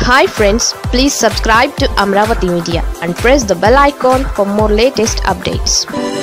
hi friends please subscribe to Amaravati media and press the bell icon for more latest updates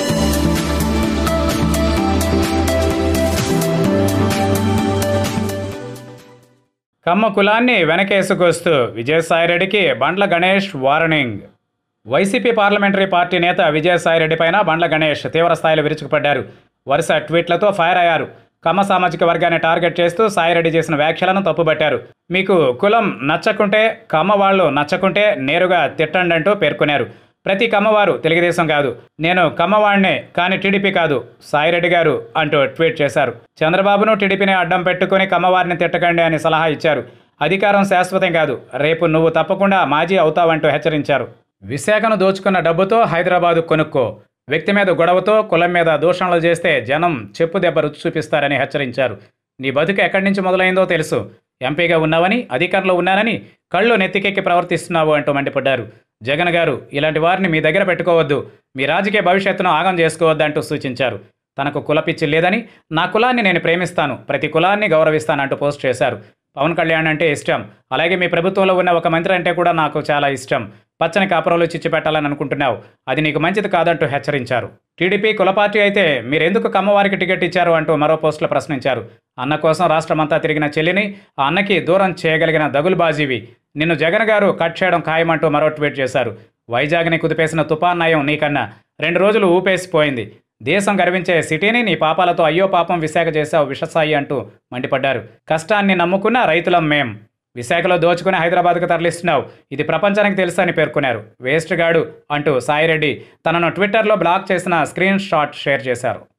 Kamma కులాన్ని వెనకేసుకొస్తూ విజయసాయిరెడ్డికి Bandla Ganesh warning YCP parliamentary party నేత విజయసాయిరెడ్డి పైన బండ్ల గణేష్ తీవ్ర స్థాయిలో విరుచుకుపడ్డారు వరుస ట్వీట్లతో ఫైర్ అయ్యారు కమ్మ సామాజిక వర్గాన్ని టార్గెట్ చేస్తూ సాయిరెడ్డి చేసిన వ్యాఖ్యలను తప్పుబట్టారు మీకు కులం నచ్చకుంటే కమ్మ వాళ్ళు నచ్చకుంటే నేరుగా తిట్టండి అంటూ పేర్కొన్నారు ప్రతి కమ్మవారు తెలుగుదేశం కాదు నేను కమ్మవాడినే కానీ టీడీపీ కాదు సాయిరెడ్డి గారు అంటూ ట్వీట్ చేశారు చంద్రబాబును టీడీపీని అడ్డం పెట్టుకుని కమ్మవారిని తిట్టకండి అని సలహా ఇచ్చారు అధికారం శాశ్వతం కాదు రేపు నువ్వు తప్పకుండా మాజీ అవుతావంటూ హెచ్చరించారు విశాఖను దోచుకున్న డబ్బుతో హైదరాబాదు కొనుక్కో వ్యక్తి మీద గొడవతో కులం మీద దూషణలు చేస్తే జనం చెప్పు దెబ్బ రుచి చూపిస్తారని హెచ్చరించారు నీ బతుకు ఎక్కడి నుంచి మొదలైందో తెలుసు ఎంపీగా ఉన్నావని అధికారంలో ఉన్నానని కళ్ళు నెత్తికెక్కి ప్రవర్తిస్తున్నావు అంటూ మండిపడ్డారు జగన్ గారు ఇలాంటి వారిని మీ దగ్గర పెట్టుకోవద్దు మీ రాజకీయ భవిష్యత్తును ఆగం చేసుకోవద్దంటూ సూచించారు తనకు కులపిచ్చి లేదని నా కులాన్ని నేను ప్రేమిస్తాను ప్రతి కులాన్ని గౌరవిస్తానంటూ పోస్ట్ చేశారు పవన్ కళ్యాణ్ అంటే ఇష్టం అలాగే మీ ప్రభుత్వంలో ఉన్న ఒక మంత్రి అంటే కూడా నాకు చాలా ఇష్టం పచ్చని కాపురంలో చిచ్చు పెట్టాలని అనుకుంటున్నావు అది నీకు మంచిది కాదంటూ హెచ్చరించారు టీడీపీ కుల పార్టీ అయితే మీరెందుకు కమ్మవారికి టికెట్ ఇచ్చారు అంటూ మరో పోస్టులో ప్రశ్నించారు అన్న కోసం రాష్ట్రమంతా తిరిగిన చెల్లిని ఆ అన్నకి దూరం చేయగలిగిన దగులుబాజీవి నిన్ను జగన్ గారు కట్ చేయడం ఖాయమంటూ మరో ట్వీట్ చేశారు వైజాగ్ని కుదిపేసిన తుపాన్ నయం నీకన్నా రెండు రోజులు ఊపేసిపోయింది దేశం గర్వించే సిటీని నీ పాపాలతో అయ్యో పాపం విశాఖ చేశావు విషసాయి అంటూ మండిపడ్డారు కష్టాన్ని నమ్ముకున్న రైతులం మేం విశాఖలో దోచుకుని హైదరాబాద్కు తరలిస్తున్నావు ఇది ప్రపంచానికి తెలుసని పేర్కొన్నారు వేస్ట్ గాడు అంటూ సాయిరెడ్డి తనను ట్విట్టర్లో బ్లాక్ చేసిన స్క్రీన్ షాట్ షేర్ చేశారు